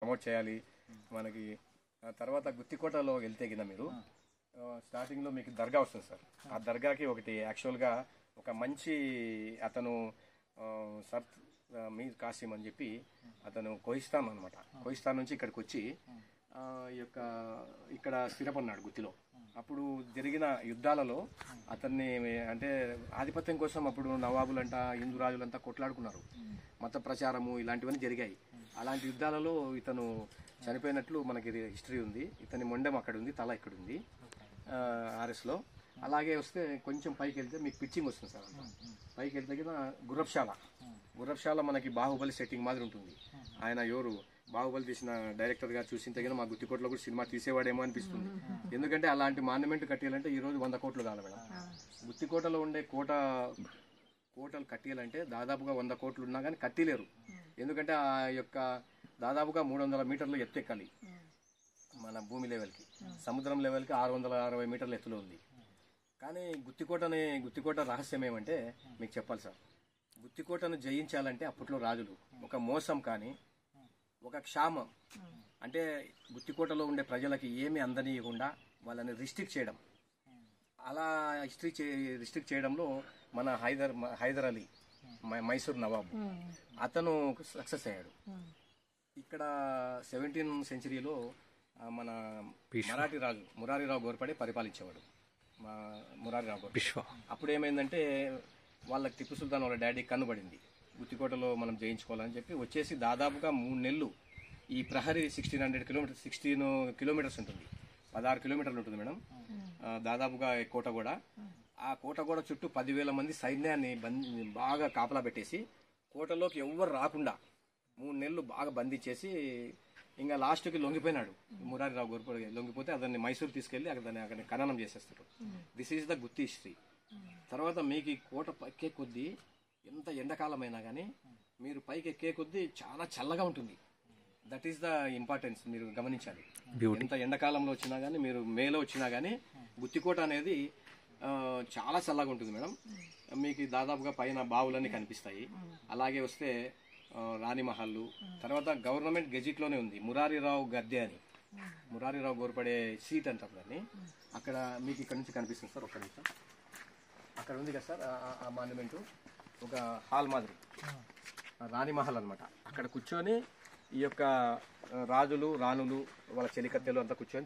Promote చేయాలి మనకి ఆ తర్వాత గుత్తికోటలో వెళ్తే కింద మీరు ఆ, స్టార్టింగ్ లో మీకు దర్గా వస్తుంది సార్ ఆ దర్గాకి ఒకటి యాక్చువల్ గా ఒక మంచి అతను ఆ, సర్త్ ఆ, మీర్ కాసిం అని చెప్పి అతను కోహిస్తాన్ అనమాట కోహిస్తాన్ నుంచి ఇక్కడికి వచ్చి ఆ, ఈ యొక్క ఇక్కడ స్థిరపడినాడు గుత్తిలో అప్పుడు జరిగిన యుద్ధాలలో అతన్ని అంటే ఆధిపత్యం కోసం అప్పుడు నవాబులంట హిందూ రాజులంతా కొట్లాడుకున్నారు మత ప్రచారము ఇలాంటివన్నీ జరిగాయి అలాంటి యుద్ధాలలో ఇతను చనిపోయినట్లు మనకి హిస్టరీ ఉంది ఇతని మొండెం అక్కడ ఉంది తల ఇక్కడ ఉంది ఆర్ఎస్ లో అలాగే వస్తే కొంచెం పైకి వెళ్తే మీకు పిచ్చింగ్ వస్తుంది సార్ అంతా. పైకి వెళ్తే కింద గుర్రప్శాల గుర్రప్శాల మనకి బాహుబలి సెట్టింగ్ మాదిరి ఉంటుంది ఆయన ఎవరు బాహుబలి తీసిన డైరెక్టర్ గారు చూసింటే కదా మా గుత్తికోటలో కూడా సినిమా తీసేవాడేమో అనిపిస్తుంది ఎందుకంటే అలాంటి మాన్యుమెంట్ కట్టాలంటే ఈ రోజు వంద కోట్లు కావాలి మేడం గుత్తికోటలో ఉండే కోట కోటలు కట్టియాలంటే దాదాపుగా వంద కోట్లు ఉన్నా కానీ కట్టిలేరు ఎందుకంటే ఆ యొక్క దాదాపుగా మూడు వందల మీటర్లు ఎత్తు ఎక్కాలి మన భూమి లెవెల్కి సముద్రం లెవెల్కి ఆరు వందల అరవై మీటర్ల ఎత్తులో ఉంది కానీ గుత్తికోటని గుత్తికోట రహస్యం ఏమంటే మీకు చెప్పాలి సార్ గుత్తికోటను జయించాలంటే అప్పట్లో రాజులు ఒక మోసం కానీ ఒక క్షామం అంటే గుత్తికోటలో ఉండే ప్రజలకి ఏమి అందనీయకుండా వాళ్ళని రిస్ట్రిక్ట్ చేయడం అలా హిస్టరీ చే రిస్ట్రిక్ట్ చేయడంలో మన హైదర్ హైదర్ అలీ మై- మైసూర్ నవాబ్ అతను సక్సెస్ అయ్యాడు ఇక్కడ సెవెంటీన్ సెంచరీలో ఆ, మన మరాఠీ రాజు మురారీరావు గోర్పడే పరిపాలించేవాడు మా మురారీరావు గోర్పడే విశ్వ అప్పుడు ఏమైందంటే వాళ్ళకి టిప్పు సుల్తాన్ వాళ్ళ డాడీ కన్నుబడింది గుత్తికోటలో మనం జయించుకోవాలని చెప్పి వచ్చేసి దాదాపుగా మూడు నెలలు ఈ ప్రహరీ sixteen hundred kilometers sixteen kilometers ఉంటుంది పదహారు కిలోమీటర్లు ఉంటుంది మేడం ఆ, దాదాపుగా ఈ కోట కూడా ఆ కోట కూడా చుట్టూ పదివేల మంది సైన్యాన్ని బంద్- బాగా కాపలా పెట్టేసి కోటలోకి ఎవ్వరు రాకుండా మూడు నెలలు బాగా బంధించేసి ఇంకా లాస్ట్కి లొంగిపోయినాడు మురారిరావు గోర్పడి లొంగిపోతే అతన్ని మైసూరు తీసుకెళ్లి అక్కడ దాన్ని అక్కడ ఖననం చేసేస్తారు this is the Gutti history తర్వాత మీకు ఈ కోట ఎక్కే కొద్దీ ఎంత ఎండాకాలమైనా కానీ మీరు పైకి ఎక్కే కొద్దీ చాలా చల్లగా ఉంటుంది దట్ ఈస్ ద ఇంపార్టెన్స్ మీరు గమనించాలి ఎంత ఎండాకాలంలో వచ్చినా కానీ మీరు మేలో వచ్చినా కానీ గుత్తికోట అనేది ఆ, చాలా చల్లగా ఉంటుంది మేడం మీకు దాదాపుగా పైన బావులన్నీ కనిపిస్తాయి అలాగే వస్తే ఆ, రాణి మహల్లు తర్వాత గవర్నమెంట్ గెజిట్ లోనే ఉంది మురారిరావు గద్దె అని మురారిరావు గోర్పడే సీట్ అంటారు దాన్ని అక్కడ మీకు ఇక్కడ నుంచి కనిపిస్తుంది సార్ ఒక్క నిమిషం అక్కడ ఉంది కదా సార్ ఆ- ఆ- ఆ మాన్యుమెంట్ ఒక హాల్ మాదిరి ఆ రాణి మహల్ అన్నమాట అక్కడ కూర్చొని ఈ యొక్క ఆ, రాజులు రాణులు వాళ్ళ చెలికత్తెలు అంతా కూర్చొని